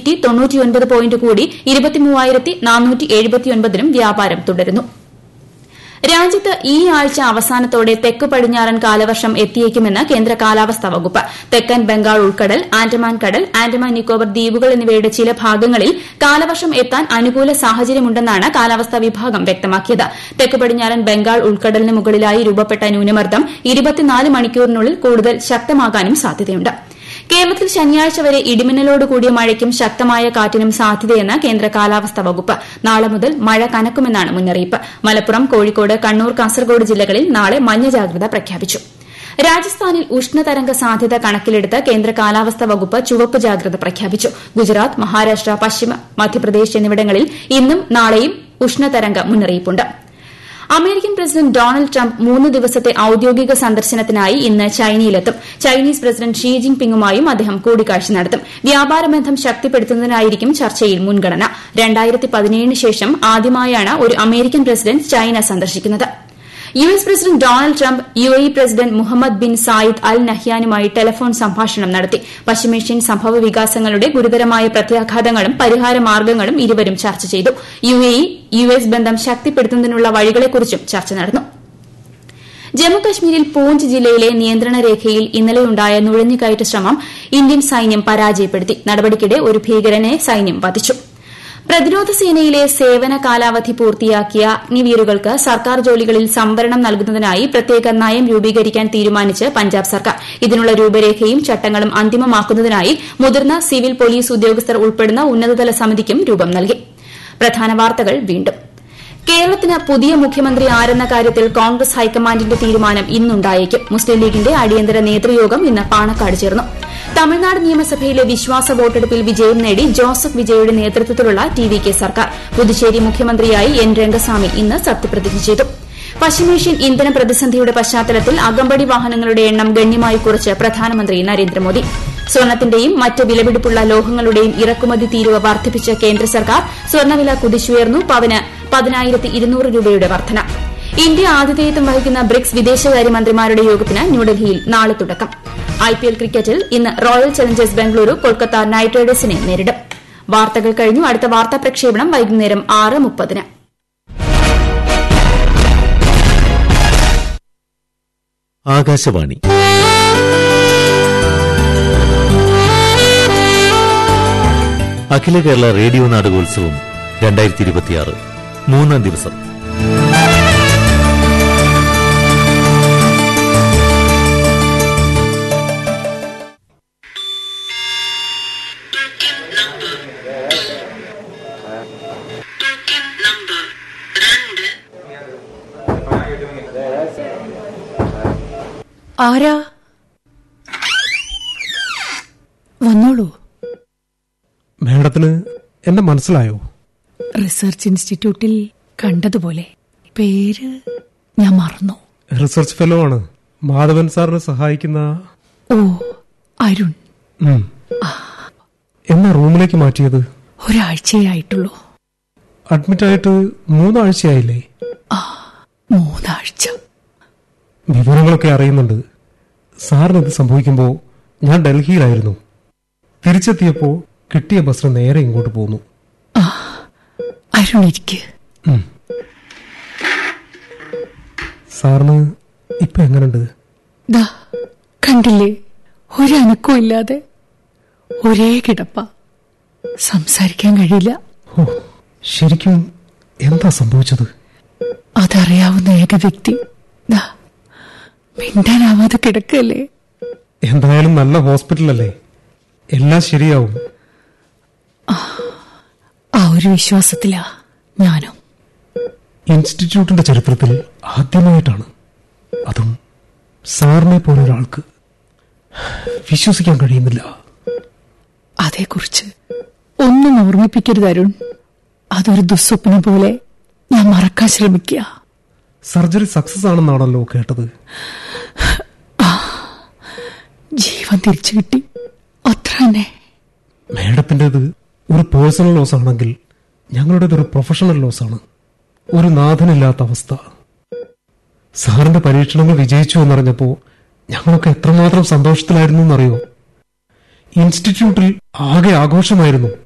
Nifty തൊണ്ണൂറ്റിയൊൻപത് point കൂടി ഇരുപത്തിമൂവായിരത്തി നാനൂറ്റി എഴുപത്തിയൊൻപതിലും വ്യാപാരം തുടരുന്നു രാജ്യത്ത് ഈ ആഴ്ച അവസാനത്തോടെ തെക്ക് പടിഞ്ഞാറൻ കാലവർഷം എത്തിയേക്കുമെന്ന് കേന്ദ്ര കാലാവസ്ഥാ വകുപ്പ് തെക്കൻ ബംഗാൾ ഉൾക്കടൽ ആൻഡമാൻ കടൽ ആൻഡമാൻ നിക്കോബർ ദ്വീപുകൾ എന്നിവയുടെ ചില ഭാഗങ്ങളിൽ കാലവർഷം എത്താൻ അനുകൂല സാഹചര്യമുണ്ടെന്നാണ് കാലാവസ്ഥാ വിഭാഗം വ്യക്തമാക്കിയത് തെക്ക് പടിഞ്ഞാറൻ ബംഗാൾ ഉൾക്കടലിന് മുകളിലായി രൂപപ്പെട്ട ന്യൂനമർദ്ദം ഇരുപത്തിനാല് മണിക്കൂറിനുള്ളിൽ കൂടുതൽ ശക്തമാകാനും സാധ്യതയുണ്ട് കേരളത്തിൽ ശനിയാഴ്ച വരെ ഇടിമിന്നലോട് കൂടിയ മഴയ്ക്കും ശക്തമായ കാറ്റിനും സാധ്യതയെന്ന് കേന്ദ്ര കാലാവസ്ഥാ വകുപ്പ് നാളെ മുതൽ മഴ കനക്കുമെന്നാണ് മുന്നറിയിപ്പ് മലപ്പുറം കോഴിക്കോട് കണ്ണൂർ കാസർഗോഡ് ജില്ലകളിൽ നാളെ മഞ്ഞ ജാഗ്രത പ്രഖ്യാപിച്ചു രാജസ്ഥാനിൽ ഉഷ്ണതരംഗ സാധ്യത കണക്കിലെടുത്ത് കേന്ദ്ര കാലാവസ്ഥാ വകുപ്പ് ചുവപ്പ് ജാഗ്രത പ്രഖ്യാപിച്ചു ഗുജറാത്ത് മഹാരാഷ്ട്ര പശ്ചിമ മധ്യപ്രദേശ് എന്നിവിടങ്ങളിൽ ഇന്നും നാളെയും ഉഷ്ണതരംഗ മുന്നറിയിപ്പുണ്ട് അമേരിക്കൻ പ്രസിഡന്റ് ഡൊണാൾഡ് ട്രംപ് മൂന്ന് ദിവസത്തെ ഔദ്യോഗിക സന്ദർശനത്തിനായി ഇന്ന് ചൈനയിലെത്തും ചൈനീസ് പ്രസിഡന്റ് ഷീ ജിൻ പിങ്ങുമായും അദ്ദേഹം കൂടിക്കാഴ്ച നടത്തും വ്യാപാര ബന്ധം ശക്തിപ്പെടുത്തുന്നതിനായിരിക്കും ചർച്ചയിൽ മുൻഗണന രണ്ടായിരത്തി പതിനേഴിന് ശേഷം ആദ്യമായാണ് ഒരു അമേരിക്കൻ പ്രസിഡന്റ് ചൈന സന്ദർശിക്കുന്നത് U S president Donald Trump U A president Mohammed bin Zayed Al നഹ്യാനുമായി ടെലഫോൺ സംഭാഷണം നടത്തി പശ്ചിമേഷ്യൻ സംഭവ വികാസങ്ങളുടെ ഗുരുതരമായ പ്രത്യാഘാതങ്ങളും പരിഹാര മാർഗ്ഗങ്ങളും ഇരുവരും ചർച്ച ചെയ്തു യു എ യു എസ് ബന്ധം ശക്തിപ്പെടുത്തുന്നതിനുള്ള വഴികളെക്കുറിച്ചും ചർച്ച നടന്നു ജമ്മുകശ്മീരിൽ പൂഞ്ച് ജില്ലയിലെ നിയന്ത്രണ രേഖയിൽ ഇന്നലെയുണ്ടായ നുഴഞ്ഞുകയറ്റ ശ്രമം ഇന്ത്യൻ സൈന്യം പരാജയപ്പെടുത്തി നടപടിക്കിടെ ഒരു ഭീകരനെ സൈന്യം വധിച്ചു പ്രതിരോധ സേനയിലെ സേവന കാലാവധി പൂർത്തിയാക്കിയ അഗ്നിവീറുകൾക്ക് സർക്കാർ ജോലികളിൽ സംവരണം നൽകുന്നതിനായി പ്രത്യേക നയം രൂപീകരിക്കാൻ തീരുമാനിച്ച് പഞ്ചാബ് സർക്കാർ ഇതിനുള്ള രൂപരേഖയും ചട്ടങ്ങളും അന്തിമമാക്കുന്നതിനായി മുതിർന്ന സിവിൽ പോലീസ് ഉദ്യോഗസ്ഥർ ഉൾപ്പെടുന്ന ഉന്നതതല സമിതിക്കും രൂപം നൽകി പ്രധാന വാർത്തകൾ വീണ്ടും കേരളത്തിന് പുതിയ മുഖ്യമന്ത്രി ആരെന്ന കാര്യത്തിൽ കോൺഗ്രസ് ഹൈക്കമാൻഡിന്റെ തീരുമാനം ഇന്നുണ്ടായേക്കും മുസ്ലിം ലീഗിന്റെ അടിയന്തര നേതൃയോഗം ഇന്ന് പാണക്കാട് ചേർന്നു തമിഴ്നാട് നിയമസഭയിലെ വിശ്വാസ വോട്ടെടുപ്പിൽ വിജയം നേടി ജോസഫ് വിജയുടെ നേതൃത്വത്തിലുള്ള ടി വി കെ സർക്കാർ പുതുച്ചേരി മുഖ്യമന്ത്രിയായി എൻ രംഗസ്വാമി ഇന്ന് സത്യപ്രതിജ്ഞ ചെയ്തു പശ്ചിമേഷ്യൻ ഇന്ധന പ്രതിസന്ധിയുടെ പശ്ചാത്തലത്തിൽ അകമ്പടി വാഹനങ്ങളുടെ എണ്ണം ഗണ്യമായി കുറച്ച് പ്രധാനമന്ത്രി നരേന്ദ്രമോദി സ്വർണത്തിന്റെയും മറ്റ് വിലപിടിപ്പുള്ള ലോഹങ്ങളുടെയും ഇറക്കുമതി തീരുവ വർദ്ധിപ്പിച്ച കേന്ദ്ര സർക്കാർ സ്വർണ്ണവില കുതിച്ചുയർന്നു പവന് പതിനായിരത്തി ഇരുന്നൂറ് രൂപയുടെ വർധന ഇന്ത്യ ആതിഥേയത്വം വഹിക്കുന്ന ബ്രിക്സ് വിദേശകാര്യമന്ത്രിമാരുടെ യോഗത്തിന് ന്യൂഡൽഹിയിൽ നാളെ തുടക്കം ഐപിഎൽ ക്രിക്കറ്റിൽ ഇന്ന് Royal Challengers Bengaluru Kolkata Knight റൈഡേഴ്സിനെ നേരിടും വാർത്തകൾ കഴിഞ്ഞു അടുത്ത വാർത്താ പ്രക്ഷേപണം വൈകുന്നേരം ആറ് മുപ്പതിന് ആകാശവാണി അഖില കേരള റേഡിയോ നാടകോത്സവം രണ്ടായിരത്തി ഇരുപത്തിയാറ് മൂന്നാം ദിവസം ആരാ വന്നോളൂ മേഡത്തിന് എന്നെ മനസ്സിലായോ റിസർച്ച് ഇൻസ്റ്റിറ്റ്യൂട്ടിൽ കണ്ടതുപോലെ പേര് ഞാൻ മറന്നു റിസർച്ച് ഫെലോ ആണ് മാധവൻ സാറിനെ സഹായിക്കുന്ന ഓ അരുൺ ഉം. എന്നാ റൂമിലേക്ക് മാറ്റിയത് ഒരാഴ്ചയേ ആയിട്ടുള്ളൂ അഡ്മിറ്റ് ആയിട്ട് മൂന്നാഴ്ചയായില്ലേ മൂന്നാഴ്ച വിവരങ്ങളൊക്കെ അറിയുന്നുണ്ട് സാറിന് ഇത് സംഭവിക്കുമ്പോൾ ഞാൻ ഡൽഹിയിലായിരുന്നു തിരിച്ചെത്തിയപ്പോൾ കിട്ടിയ ബസ്സിന് നേരെ ഇങ്ങോട്ട് പോന്നു അരുൺ ഇരിക്ക് ഉം. സാറിന് ഇപ്പൊ എങ്ങനുണ്ട് ദാ കണ്ടില്ലേ ഒരനക്കവും ഇല്ലാതെ ഒരേ കിടപ്പ സംസാരിക്കാൻ കഴിയില്ല ഓ ശരിക്കും എന്താ സംഭവിച്ചത് അതറിയാവുന്ന ഏക വ്യക്തി ദാ മിണ്ടാനാവാതെ കിടക്കല്ലേ എന്തായാലും നല്ല ഹോസ്പിറ്റലല്ലേ എല്ലാം ശരിയാവും ആ ഒരു വിശ്വാസത്തിലാ ഞാനും ഇൻസ്റ്റിറ്റ്യൂട്ടിന്റെ ചരിത്രത്തിൽ ആദ്യമായിട്ടാണ് അതും സാറിനെ പോലെ ഒരാൾക്ക് വിശ്വസിക്കാൻ കഴിയുന്നില്ല അതേക്കുറിച്ച് ഒന്നും ഓർമ്മിപ്പിക്കരുത് അരുൺ അതൊരു ദുസ്വപ്നം പോലെ ഞാൻ മറക്കാൻ ശ്രമിക്കുക സർജറി സക്സസ് ആണെന്നാണല്ലോ കേട്ടത് ജീവൻ തിരിച്ചു കിട്ടി അത്ര തന്നെ മേഡത്തിൻ്റെത് ഒരു പേഴ്സണൽ ലോസ് ആണെങ്കിൽ ഞങ്ങളുടേത് ഒരു പ്രൊഫഷണൽ ലോസ് ആണ് ഒരു നാഥനില്ലാത്ത അവസ്ഥ സാറിന്റെ പരീക്ഷണങ്ങൾ വിജയിച്ചു എന്നറിഞ്ഞപ്പോ ഞങ്ങളൊക്കെ എത്രമാത്രം സന്തോഷത്തിലായിരുന്നു എന്നറിയോ ഇൻസ്റ്റിറ്റ്യൂട്ടിൽ ആകെ ആഘോഷമായിരുന്നു